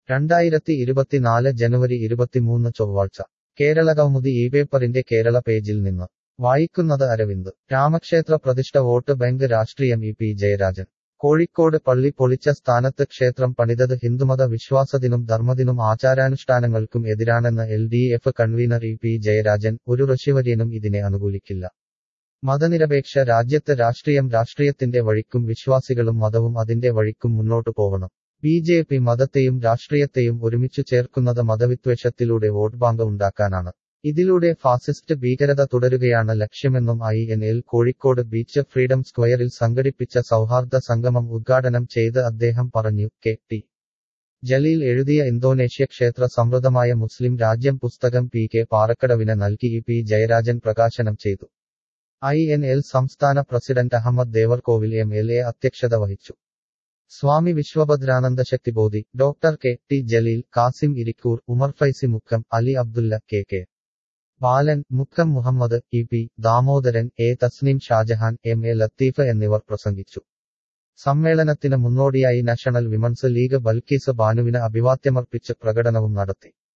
രണ്ടായിരത്തി ഇരുപത്തിനാല് ജനുവരി ഇരുപത്തിമൂന്ന് ചൊവ്വാഴ്ച കേരളകൗമുദി ഈ പേപ്പറിന്റെ കേരള പേജിൽ നിന്ന് വായിക്കുന്നത് അരവിന്ദ് രാമക്ഷേത്ര പ്രതിഷ്ഠ വോട്ട് ബാങ്ക് രാഷ്ട്രീയം ഇ പി ജയരാജൻ കോഴിക്കോട് പള്ളി പൊളിച്ച സ്ഥാനത്ത് ക്ഷേത്രം പണിതത് ഹിന്ദുമത വിശ്വാസത്തിനും ധർമ്മത്തിനും ആചാരാനുഷ്ഠാനങ്ങൾക്കും എതിരാണെന്ന് L D F convener E P Jayarajan ഒരു ഋഷിവര്യനും ഇതിനെ അനുകൂലിക്കില്ല മതനിരപേക്ഷ രാജ്യത്ത് രാഷ്ട്രീയം രാഷ്ട്രീയത്തിന്റെ വഴിക്കും വിശ്വാസികളും മതവും അതിന്റെ വഴിക്കും മുന്നോട്ടു പോകണം ബി ജെ പി മതത്തെയും രാഷ്ട്രീയത്തെയും ഒരുമിച്ചു ചേർക്കുന്നത് മതവിദ്വേഷത്തിലൂടെ വോട്ട് ബാങ്ക് ഉണ്ടാക്കാനാണ് ഇതിലൂടെ ഫാസിസ്റ്റ് ഭീകരത തുടരുകയാണ് ലക്ഷ്യമെന്നും I N L Kozhikode beach freedom സ്ക്വയറിൽ സംഘടിപ്പിച്ച സൗഹാർദ്ദ സംഗമം ഉദ്ഘാടനം ചെയ്ത് അദ്ദേഹം പറഞ്ഞു കെ ടി ജലീൽ എഴുതിയ ഇന്തോനേഷ്യ ക്ഷേത്ര സമൃദ്ധമായ മുസ്ലിം രാജ്യം പുസ്തകം പി കെ പാറക്കടവിന് നൽകി ഇ പി ജയരാജൻ പ്രകാശനം ചെയ്തു ഐ എൻ എൽ സംസ്ഥാന president Ahammad Devarkovil M L A അധ്യക്ഷത വഹിച്ചു Swami Vishwabhadrananda Shakthibodhi doctor K T Jaleel Kasim Irikkur Umar Faizy Mukkam Ali Abdulla K K Balan Mukkam Muhammad E P Damodaran A Thasneem Shajahan M A Latheef എന്നിവർ പ്രസംഗിച്ചു സമ്മേളനത്തിന് മുന്നോടിയായി നാഷണൽ വിമൻസ് ലീഗ് ബൽക്കീസ് ബാനുവിന് അഭിവാദ്യമർപ്പിച്ച് പ്രകടനവും നടത്തി